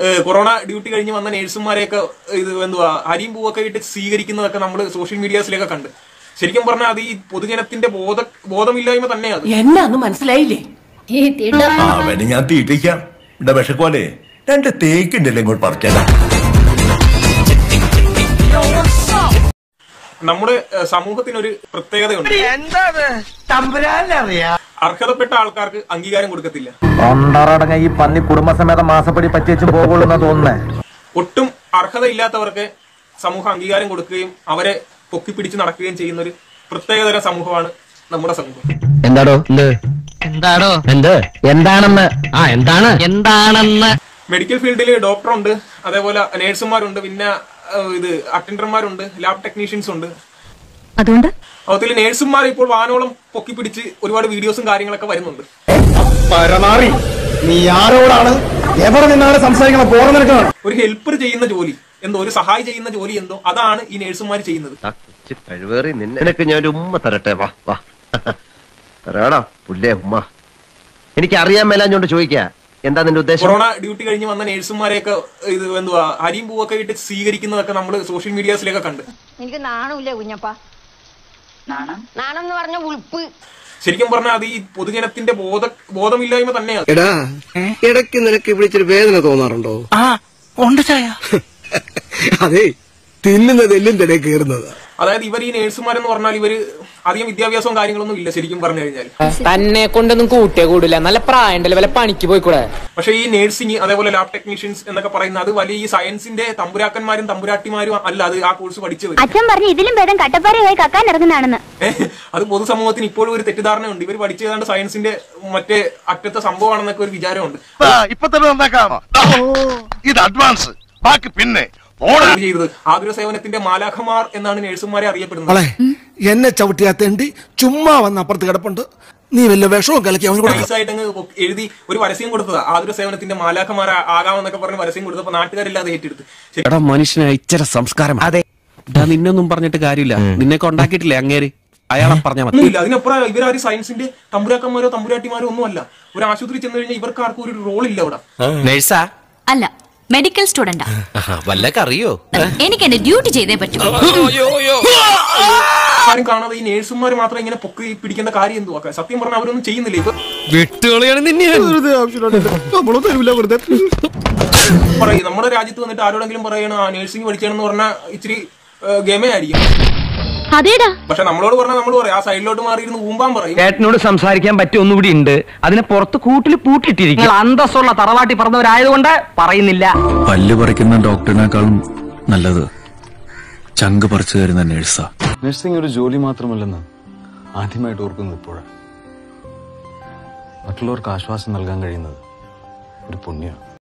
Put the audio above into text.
ഏഹ്, corona duty കഴിഞ്ഞ് വന്ന നേഴ്സുമാരെയൊക്കെ ഇത് എന്തുവാ അരിയും പൂവൊക്കെ ഇട്ട് സ്വീകരിക്കുന്നതൊക്കെ നമ്മൾ സോഷ്യൽ മീഡിയാസിലൊക്കെ കണ്ട് ശരിക്കും പറഞ്ഞാൽ അത് ഈ പൊതുജനത്തിന്റെ ബോധ ബോധമില്ലായ്മ തന്നെയാണ് എന്നാന്ന് മനസ്സിലായില്ലേ ഈ തീട്ട അവന് ഞാൻ തീറ്റിക്കാം ഇവിടെ വിഷക്കോലെ രണ്ട് തേക്കുണ്ടല്ലോ ഇങ്ങോട്ട് പറിച്ചാലോ നമ്മുടെ ഏഹ്, സമൂഹത്തിനൊരു പ്രത്യേകതയുണ്ട് അർഹതപ്പെട്ട ആൾക്കാർക്ക് അംഗീകാരം കൊടുക്കത്തില്ല ഒണ്ടറടങ്ങ ഈ പന്നി കുടുംബസമേതം മാസപ്പടി പറ്റിവെച്ചും പോകുള്ളൂ തോന്നുന്നേ ഒട്ടും അർഹതയില്ലാത്തവർക്ക് സമൂഹം അംഗീകാരം കൊടുക്കുകയും അവരെ പൊക്കിപ്പിടിച്ച് നടക്കുകയും ചെയ്യുന്ന ഒരു പ്രത്യേകതരം സമൂഹമാണ് നമ്മുടെ സമൂഹം എന്താടോ എന്താടോ എന്ത് എന്താണെന്ന് ആ എന്താണ് എന്താണെന്ന് മെഡിക്കൽ ഫീൽഡിൽ ഡോക്ടറുണ്ട് അതേപോലെ നേഴ്സുമാരുണ്ട് പിന്നെ ഏഹ്, ഇത് അറ്റൻഡർമാരുണ്ട് ലാബ് ടെക്നീഷ്യൻസ് ഉണ്ട് അതുകൊണ്ട് അതുപോലെ നേഴ്സുമാർ ഇപ്പോൾ വാനോളം പൊക്കിപ്പിടിച്ച് ഒരുപാട് വീഡിയോസും കാര്യങ്ങളൊക്കെ വരുന്നുണ്ട് പരമാറി നീ ആരോടാണ് എവിടെ നിന്നാണ് സംസാരിക്കണം പോറ നിൽക്കണം ഒരു ഹെൽപ്പർ ചെയ്യുന്ന ജോലി എന്തോ ഒരു സഹായി ചെയ്യുന്ന ജോലി എന്തോ അതാണ് ഈ നേഴ്സുമാർ ചെയ്യുന്നത് കഴിവേറി നിനക്ക് ഞാൻ ഒരു ഉമ്മ തരട്ടെ വാ വാ തരാടാ പുല്ലേ ഉമ്മ എനിക്ക് അറിയാൻ മേലാഞ്ഞോണ്ട് ചോദിക്കാ എന്താ നിന്റെ ഉദ്ദേശം കൊറോണ ഡ്യൂട്ടി കഴിഞ്ഞ് വന്ന നേഴ്സുമാരെയൊക്കെ ഇത് എന്തുവാ അരിയും പൂവൊക്കെ ഇട്ട് സ്വീകരിക്കുന്നതൊക്കെ നമ്മൾ സോഷ്യൽ മീഡിയാസിലൊക്കെ കണ്ട് എനിക്ക് നാണമില്ല കുഞ്ഞപ്പ നാണം നാണം എന്ന് പറഞ്ഞ ഉൾപ്പ് ശരിക്കും പറഞ്ഞാൽ അത് ഈ പൊതുജനത്തിന്റെ ബോധ ബോധമില്ലായ്മ തന്നെയാണ് എടാ ഇടയ്ക്ക് നിനക്ക് ഇവിടെ ഇച്ചിരി വേദന തോന്നാറുണ്ടോ ആ ഉണ്ട് ചായ അതെ തിന്നുന്നത് എല്ലും തന്നെ കയറുന്നത് അതായത് ഇവർ ഈ നേഴ്സുമാരെന്ന് പറഞ്ഞാൽ ഇവര് അധികം വിദ്യാഭ്യാസവും കാര്യങ്ങളൊന്നും ഇല്ല ശരിക്കും പറഞ്ഞു കഴിഞ്ഞാൽ തന്നെ കൊണ്ടൊന്നും കൂട്ടിയേ കൂടില്ല നല്ല പ്രായണ്ടല്ലേ വല്ല പണിക്ക് പോയിക്കൂടെ പക്ഷെ ഈ നേഴ്സിംഗ് അതേപോലെ ലാബ് ടെക്നീഷ്യൻസ് എന്നൊക്കെ പറയുന്ന അത് വലിയ ഈ സയൻസിന്റെ തമ്പുരാക്കന്മാരും തമ്പുരാട്ടിമാരും അല്ല അത് ആ കോഴ്സ് പഠിച്ചവർ അച്ഛൻ പറഞ്ഞു ഇതിലും ഭേദം കട്ടപ്പാറയായി കക്കാൻ ഇറങ്ങുന്നതാണെന്ന് ഏഹ് അത് പൊതുസമൂഹത്തിന് ഇപ്പോഴും ഒരു തെറ്റിദ്ധാരണയുണ്ട് ഇവർ പഠിച്ചു ഏതാണ്ട് സയൻസിന്റെ മറ്റേ അറ്റത്തെ സംഭവമാണെന്നൊക്കെ ഒരു വിചാരമുണ്ട് ഇപ്പൊ തന്നെ നന്നാക്കാം ഇത് അഡ്വാൻസ് ബാക്കി പിന്നെ ഇവര് ചെയ്തത് ആതുര സേവനത്തിന്റെ മാലാഖമാർ എന്നാണ് നേഴ്സുമാരെ അറിയപ്പെടുന്നത് എന്നെ ചവിട്ടിയാത്തേണ്ടി ചുമ്മാ വന്ന് അപ്പുറത്ത് കിടപ്പുണ്ട് നീ വല്ല വിഷവും കലക്കി അവന് കൊടുക്ക നൈസായിട്ട് അങ്ങ് എഴുതി ഒരു പരസ്യം കൊടുത്തതാ ആതുര സേവനത്തിന്റെ മാലാഖമാർ ആകാമെന്നൊക്കെ പറഞ്ഞ് പരസ്യം കൊടുത്തപ്പോ നാട്ടുകാരെല്ലാം അത് ഏറ്റെടുത്ത് ശരി, എടാ മനുഷ്യന് ഇച്ചിരി സംസ്കാരം അതെ നിന്നൊന്നും പറഞ്ഞിട്ട് കാര്യമില്ല നിന്നെ കൊണ്ടാക്കിയിട്ടില്ലേ അങ്ങേര് അയാളെ പറഞ്ഞാ മതി ഒന്നുമില്ല അതിനപ്പുറം ഇവരാരും സയൻസിന്റെ തമ്പുരാക്കന്മാരോ തമ്പുരാട്ടിമാരോ ഒന്നുമല്ല ഒരു ആശുപത്രി ചെന്ന് കഴിഞ്ഞാൽ ഇവർക്ക് ആർക്കും ഒരു റോൾ ഇല്ല അവിടെ നേഴ്സാ അല്ല മെഡിക്കൽ സ്റ്റുഡന്റാ വല്ലൊക്കെ അറിയോ എനിക്ക് എന്റെ ഡ്യൂട്ടി ചെയ്തേ പറ്റൂ ആരും കാണാതെ ഈ നേഴ്സുമാർ മാത്രം ഇങ്ങനെ പൊക്കി പിടിക്കേണ്ട കാര്യം എന്തുവാ സത്യം പറഞ്ഞാൽ അവരൊന്നും ചെയ്യുന്നില്ല ഇപ്പൊ വിട്ടുകളിയാണ് നിന്നെ നമ്മള് തരൂല വെറുതെ പറയും നമ്മുടെ രാജ്യത്ത് വന്നിട്ട് ആരോടെങ്കിലും പറയണം ആ നേഴ്സിംഗ് പഠിച്ചാണെന്ന് പറഞ്ഞാൽ ഇച്ചിരി ഗമേ ആയിരിക്കും അതേടാ പക്ഷെ നമ്മളോട് പറഞ്ഞാൽ നമ്മൾ പറയും ആ സൈഡിലോട്ട് മാറിയിരുന്ന് ഊമ്പാൻ പറയും ചേട്ടനോട് സംസാരിക്കാൻ പറ്റിയ ഒന്നുകൂടി ഉണ്ട് അതിനെ പുറത്ത് കൂട്ടിൽ പൂട്ടിയിട്ടിരിക്കും അന്തസ്സുള്ള തറവാട്ടി പറഞ്ഞവരായതുകൊണ്ട് പറയുന്നില്ല പല്ല് പറിക്കുന്ന ഡോക്ടറിനേക്കാളും നല്ലത് ചങ്ക് പറിച്ചു തരുന്ന നേഴ്സാ നഴ്സിംഗ് ഒരു ജോലി മാത്രമല്ലെന്ന് ആദ്യമായിട്ട് ഓർക്കുന്നത് ഇപ്പോഴാണ് മറ്റുള്ളവർക്ക് ആശ്വാസം നൽകാൻ കഴിയുന്നത് ഒരു പുണ്യമാണ്